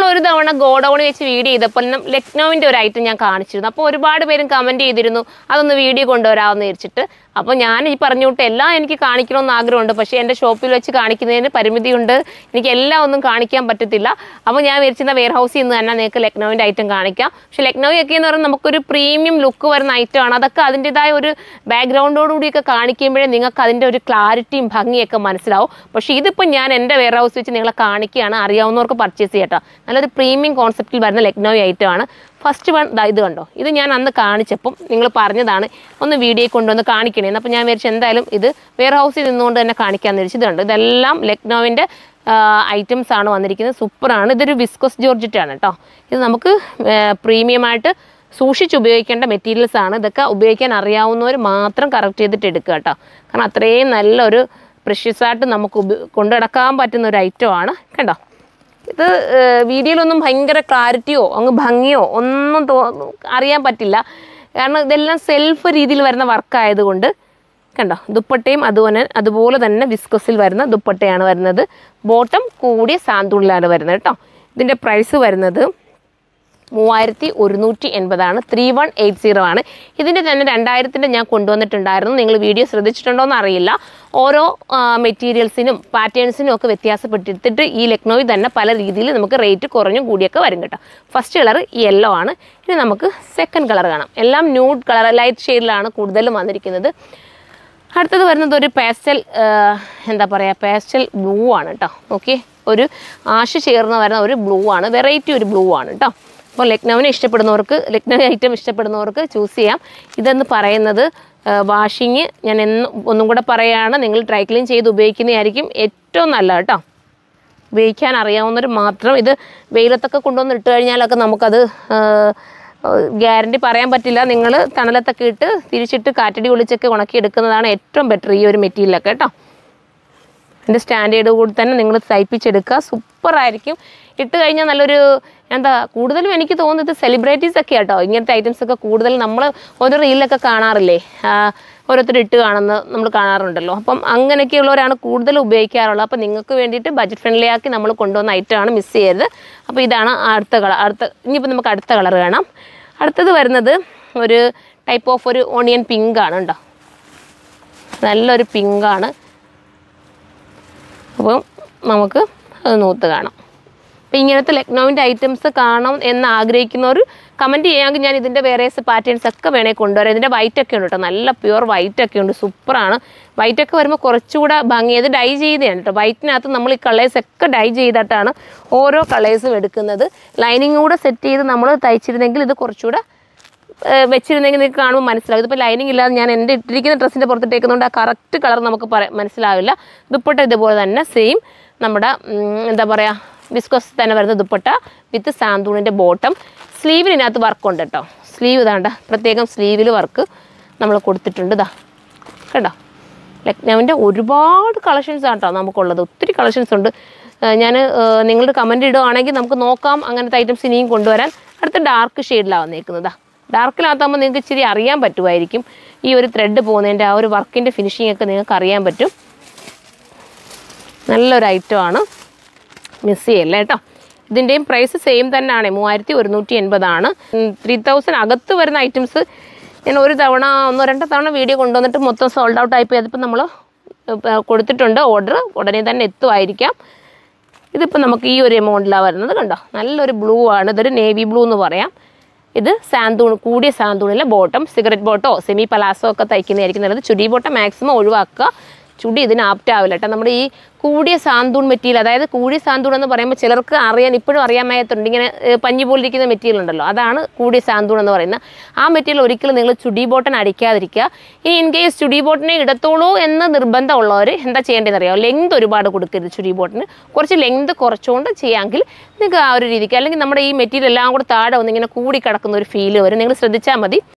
ഒരു തവണ ഗോഡൗൺ വെച്ച് വീഡിയോ ചെയ്തപ്പോൾ നം- ലക്നൗവിൻ്റെ ഒരു ഐറ്റം ഞാൻ കാണിച്ചിരുന്നു അപ്പോൾ ഒരുപാട് പേരും കമൻറ്റ് ചെയ്തിരുന്നു അതൊന്ന് വീഡിയോ കൊണ്ടുവരാമെന്ന് വിചാരിച്ചിട്ട് അപ്പോൾ ഞാൻ ഈ പറഞ്ഞു വിട്ട് എല്ലാം എനിക്ക് കാണിക്കണമെന്ന് ആഗ്രഹമുണ്ട് പക്ഷേ എൻ്റെ ഷോപ്പിൽ വെച്ച് കാണിക്കുന്നതിന് പരിമിതിയുണ്ട് എനിക്ക് എല്ലാം ഒന്നും കാണിക്കാൻ പറ്റത്തില്ല അപ്പോൾ ഞാൻ വിചാരിച്ചിരുന്ന വെയർ ഹൗസിൽ നിന്ന് തന്നെ നിങ്ങൾക്ക് ലക്നൗവിൻ്റെ ഐറ്റം കാണിക്കാം പക്ഷേ ലക്നൗയൊക്കെ എന്ന് പറയുന്നത് നമുക്കൊരു പ്രീമിയം ലുക്ക് വരുന്ന ഐറ്റമാണ് അതൊക്കെ അതിൻ്റെതായ ഒരു ബാക്ക്ഗ്രൗണ്ടോടുകൂടിയൊക്കെ കാണിക്കുമ്പോഴേ നിങ്ങൾക്ക് അതിൻ്റെ ഒരു ക്ലാരിറ്റിയും ഭംഗിയൊക്കെ മനസ്സിലാവും പക്ഷേ ഇതിപ്പോൾ ഞാൻ എൻ്റെ വെയർ ഹൗസ് വെച്ച് നിങ്ങളെ കാണിക്കുകയാണ് അറിയാവുന്നവർക്ക് പർച്ചേസ് ചെയ്യട്ടോ നല്ലൊരു പ്രീമിയം കോൺസെപ്റ്റിൽ വരുന്ന ലക്നൗ ഐറ്റമാണ് ഫസ്റ്റ് വൺ ദാ ഇത് കണ്ടോ ഇത് ഞാൻ അന്ന് കാണിച്ചപ്പം നിങ്ങൾ പറഞ്ഞതാണ് ഒന്ന് വീഡിയോ കൊണ്ടുവന്ന് കാണിക്കണേന്ന് അപ്പോൾ ഞാൻ വിചാരിച്ചു എന്തായാലും ഇത് വെയർ ഹൗസിൽ നിന്നുകൊണ്ട് തന്നെ കാണിക്കാമെന്ന് വിചാരിച്ചു ഇതുണ്ട് ഇതെല്ലാം ലക്നൗവിൻ്റെ ഐറ്റംസ് ആണ് വന്നിരിക്കുന്നത് സൂപ്പറാണ് ഇതൊരു വിസ്കോസ് ജോർജറ്റാണ് കേട്ടോ ഇത് നമുക്ക് പ്രീമിയമായിട്ട് സൂക്ഷിച്ച് ഉപയോഗിക്കേണ്ട മെറ്റീരിയൽസ് ആണ് ഇതൊക്കെ ഉപയോഗിക്കാൻ അറിയാവുന്നവർ മാത്രം കറക്റ്റ് ചെയ്തിട്ട് എടുക്കുക കേട്ടോ കാരണം അത്രയും നല്ലൊരു precious ആയിട്ട് നമുക്ക് ഉപ കൊണ്ടു നടക്കാൻ പറ്റുന്ന ഒരു ഐറ്റമാണ് കണ്ടോ ഇത് ഏഹ്, വീഡിയോയിലൊന്നും ഭയങ്കര ക്ലാരിറ്റിയോ അങ്ങ് ഭംഗിയോ ഒന്നും തോ അറിയാൻ പറ്റില്ല കാരണം ഇതെല്ലാം സെൽഫ് രീതിയിൽ വരുന്ന വർക്ക് ആയതുകൊണ്ട് കണ്ടോ ദുപ്പട്ടയും അതുപോലെ അതുപോലെ തന്നെ വിസ്കസിൽ വരുന്ന ദുപ്പട്ടയാണ് വരുന്നത് ബോട്ടം കൂടിയ സാന്തുള്ളിലാണ് വരുന്നത് കേട്ടോ ഇതിൻ്റെ പ്രൈസ് വരുന്നത് മൂവായിരത്തി ഒരുന്നൂറ്റി എൺപതാണ് ത്രീ വൺ എയ്റ്റ് സീറോ ആണ് ഇതിൻ്റെ തന്നെ രണ്ടായിരത്തിൻ്റെ ഞാൻ കൊണ്ടുവന്നിട്ടുണ്ടായിരുന്നു നിങ്ങൾ വീഡിയോ ശ്രദ്ധിച്ചിട്ടുണ്ടോ എന്ന് അറിയില്ല ഓരോ മെറ്റീരിയൽസിനും പാറ്റേൺസിനും ഒക്കെ വ്യത്യാസപ്പെട്ടിട്ട് ഈ ലക്നോയിൽ തന്നെ പല രീതിയിൽ നമുക്ക് റേറ്റ് കുറഞ്ഞും കൂടിയൊക്കെ വരും കേട്ടോ ഫസ്റ്റ് കളർ യെല്ലോ ആണ് ഇനി നമുക്ക് സെക്കൻഡ് കളർ കാണാം എല്ലാം ന്യൂഡ് കളർ ലൈറ്റ് ഷെയ്ഡിലാണ് കൂടുതലും വന്നിരിക്കുന്നത് അടുത്തത് വരുന്നത് ഒരു പേസ്റ്റൽ എന്താ പറയുക പേസ്റ്റൽ ബ്ലൂ ആണ് കേട്ടോ ഓക്കെ ഒരു ആശ ചേർന്ന് വരുന്ന ഒരു ബ്ലൂ ആണ് വെറൈറ്റി ഒരു ബ്ലൂ ആണ് കേട്ടോ അപ്പോൾ ലക്നൗവിനെ ഇഷ്ടപ്പെടുന്നവർക്ക് ലക്നൗ ഐറ്റം ഇഷ്ടപ്പെടുന്നവർക്ക് ചൂസ് ചെയ്യാം ഇതെന്ന് പറയുന്നത് വാഷിങ് ഞാൻ എന്നും ഒന്നും കൂടെ പറയുകയാണ് നിങ്ങൾ ഡ്രൈ ക്ലീൻ ചെയ്ത് ഉപയോഗിക്കുന്നതായിരിക്കും ഏറ്റവും നല്ലത് കേട്ടോ ഉപയോഗിക്കാൻ അറിയാവുന്നവർ മാത്രം ഇത് വെയിലത്തൊക്കെ കൊണ്ടുവന്ന് ഇട്ട് കഴിഞ്ഞാലൊക്കെ നമുക്കത് ഗ്യാരണ്ടി പറയാൻ പറ്റില്ല നിങ്ങൾ തണലത്തൊക്കെ ഇട്ട് തിരിച്ചിട്ട് കാറ്റടി ഒളിച്ചൊക്കെ ഉണക്കി എടുക്കുന്നതാണ് ഏറ്റവും ബെറ്റർ ഈ ഒരു മെറ്റീരിയലൊക്കെ കേട്ടോ അതിൻ്റെ സ്റ്റാൻഡേർഡ് കൂടി തന്നെ നിങ്ങൾ തയ്പ്പിച്ചെടുക്കുക സൂപ്പറായിരിക്കും ഇട്ട് കഴിഞ്ഞാൽ നല്ലൊരു എന്താ കൂടുതലും എനിക്ക് തോന്നുന്നത് സെലിബ്രിറ്റീസ് ഒക്കെ കേട്ടോ ഇങ്ങനത്തെ ഐറ്റംസ് ഒക്കെ കൂടുതൽ നമ്മൾ ഓരോ റീലൊക്കെ കാണാറില്ലേ ആ, ഓരോരുത്തർ ഇട്ട് കാണുന്ന നമ്മൾ കാണാറുണ്ടല്ലോ അപ്പം അങ്ങനെയൊക്കെയുള്ളവരാണ് കൂടുതൽ ഉപയോഗിക്കാറുള്ളത് അപ്പം നിങ്ങൾക്ക് വേണ്ടിയിട്ട് ബഡ്ജറ്റ് ഫ്രണ്ട്ലി ആക്കി നമ്മൾ കൊണ്ടുവന്ന ഐറ്റമാണ് മിസ് ചെയ്യരുത് അപ്പോൾ ഇതാണ് അടുത്ത കളർ അടുത്ത ഇനിയിപ്പോൾ നമുക്ക് അടുത്ത കളർ കാണാം അടുത്തത് വരുന്നത് ഒരു ടൈപ്പ് ഓഫ് ഒരു ഓണിയൻ പിങ്ക് ആണ് കേട്ടോ നല്ലൊരു പിങ്കാണ് അപ്പം നമുക്ക് അത് നൂത്ത് കാണാം അപ്പം ഇങ്ങനത്തെ ലക്നൗവിൻ്റെ ഐറ്റംസ് കാണണം എന്ന് ആഗ്രഹിക്കുന്നവർ കമൻറ്റ് ചെയ്യാമെങ്കിൽ ഞാൻ ഇതിൻ്റെ വേറേസ് പാറ്റേൺസ് ഒക്കെ വേണേൽ കൊണ്ടുവരാം ഇതിൻ്റെ വൈറ്റ് ഒക്കെ ഉണ്ട് കേട്ടോ നല്ല പ്യുവർ വൈറ്റ് ഒക്കെ ഉണ്ട് സൂപ്പറാണ് വൈറ്റ് ഒക്കെ വരുമ്പോൾ കുറച്ചുകൂടെ ഭംഗി ഇത് ഡൈ ചെയ്തതാണ് കേട്ടോ വൈറ്റിനകത്ത് നമ്മൾ ഈ കളേഴ്സ് ഒക്കെ ഡൈ ചെയ്തിട്ടാണ് ഓരോ കളേഴ്സും എടുക്കുന്നത് ലൈനിങ് കൂടെ സെറ്റ് ചെയ്ത് നമ്മൾ തയ്ച്ചിരുന്നെങ്കിൽ ഇത് കുറച്ചുകൂടെ ഏഹ് വെച്ചിരുന്നെങ്കിൽ നിങ്ങൾക്ക് കാണുമ്പോൾ മനസ്സിലാവും ഇതിപ്പോൾ ലൈനിങ് ഇല്ലാതെ ഞാൻ എൻ്റെ ഇട്ടിരിക്കുന്ന ഡ്രസ്സിൻ്റെ പുറത്തിട്ടേക്കുന്നതുകൊണ്ട് ആ കറക്റ്റ് കളർ നമുക്ക് പറ- മനസ്സിലാവില്ല ദുപ്പട്ട ഇതുപോലെ തന്നെ സെയിം നമ്മുടെ ഉം, എന്താ പറയുക വിസ്കോസ് തന്നെ വരുന്ന ദുപ്പട്ട വിത്ത് സാന്തൂണിൻ്റെ ബോട്ടം സ്ലീവിനകത്ത് വർക്ക് ഉണ്ട് കേട്ടോ സ്ലീവ് ഇതാണ്ട പ്രത്യേകം സ്ലീവിൽ വർക്ക് നമ്മൾ കൊടുത്തിട്ടുണ്ട് ഇതാ കേട്ടോ ലക്നൗവിൻ്റെ ഒരുപാട് കളക്ഷൻസ് ആണ് കേട്ടോ നമുക്കുള്ളത് ഒത്തിരി കളക്ഷൻസ് ഉണ്ട് ഞാൻ നിങ്ങളുടെ കമൻറ്റ് ഇടുകയാണെങ്കിൽ നമുക്ക് നോക്കാം അങ്ങനത്തെ ഐറ്റംസ് ഇനിയും കൊണ്ടുവരാൻ അടുത്ത ഡാർക്ക് ഷെയ്ഡിലാണ് വന്നേക്കുന്നതാ ഡാർക്കിനകത്താകുമ്പോൾ നിങ്ങൾക്ക് ഇച്ചിരി അറിയാൻ പറ്റുമായിരിക്കും ഈ ഒരു ത്രെഡ് പോകുന്നതിൻ്റെ ആ ഒരു വർക്കിൻ്റെ ഫിനിഷിംഗ് ഒക്കെ നിങ്ങൾക്ക് അറിയാൻ പറ്റും നല്ലൊരു ഐറ്റമാണ് മിസ് ചെയ്യല്ല കേട്ടോ ഇതിൻ്റെയും പ്രൈസ് സെയിം തന്നെയാണ് മൂവായിരത്തി ഒരുന്നൂറ്റി എൺപതാണ് ത്രീ തൗസൻഡ് അകത്ത് വരുന്ന ഐറ്റംസ് ഞാൻ ഒരു തവണ ഒന്നോ രണ്ടോ തവണ വീഡിയോ കൊണ്ടുവന്നിട്ട് മൊത്തം സോൾഡ് ഔട്ട് ആയിപ്പോയി അതിപ്പോൾ നമ്മൾ കൊടുത്തിട്ടുണ്ട് ഓർഡർ ഉടനെ തന്നെ എത്തുമായിരിക്കാം ഇതിപ്പോൾ നമുക്ക് ഈ ഒരു എമൗണ്ടിലാണ് വരുന്നത് കണ്ടോ നല്ലൊരു ബ്ലൂ ആണ് ഇതൊരു നേവി ബ്ലൂ എന്ന് പറയാം ഇത് സാന്തൂൺ കൂടിയ സാന്തൂണിലെ ബോട്ടം സിഗരറ്റ് ബോട്ടോ സെമി പലാസോ ഒക്കെ തയ്ക്കുന്നതായിരിക്കും നല്ലത് ചുടി ബോട്ടം മാക്സിമം ഒഴിവാക്കുക ചുടി ഇതിന് ആപ്റ്റ് ആവില്ല കേട്ടോ നമ്മുടെ ഈ കൂടിയ സാന്തൂൺ മെറ്റീരിയൽ അതായത് കൂടിയ സാന്തൂൺ എന്ന് പറയുമ്പോൾ ചിലർക്ക് അറിയാൻ ഇപ്പോഴും അറിയാൻ മേത്തുണ്ട് ഇങ്ങനെ ഏഹ്, പഞ്ഞി പോലിരിക്കുന്ന മെറ്റീരിയൽ ഉണ്ടല്ലോ അതാണ് കൂടിയ സാന്തൂൺ എന്ന് പറയുന്നത് ആ മെറ്റീരിയൽ ഒരിക്കലും നിങ്ങൾ ചുടി ബോട്ടൻ അടിക്കാതിരിക്കുക ഇനി ഇൻ കേസ് ചുടി ബോട്ടിനെ ഇടത്തോളൂ എന്ന് നിർബന്ധമുള്ളവർ എന്താ ചെയ്യേണ്ടതെന്ന് അറിയാമോ ലെങ്ത് ഒരുപാട് കൊടുക്കരുത് ചുടി ബോട്ടിന് കുറച്ച് ലെങ്ത് കുറച്ചുകൊണ്ട് ചെയ്യാമെങ്കിൽ നിങ്ങൾക്ക് ആ ഒരു രീതിക്ക് അല്ലെങ്കിൽ നമ്മുടെ ഈ മെറ്റീരിയൽ എല്ലാം കൂടെ താഴെ വന്ന് ഇങ്ങനെ കൂടി കിടക്കുന്ന ഒരു ഫീല് വരും നിങ്ങൾ ശ്രദ്ധിച്ചാൽ മതി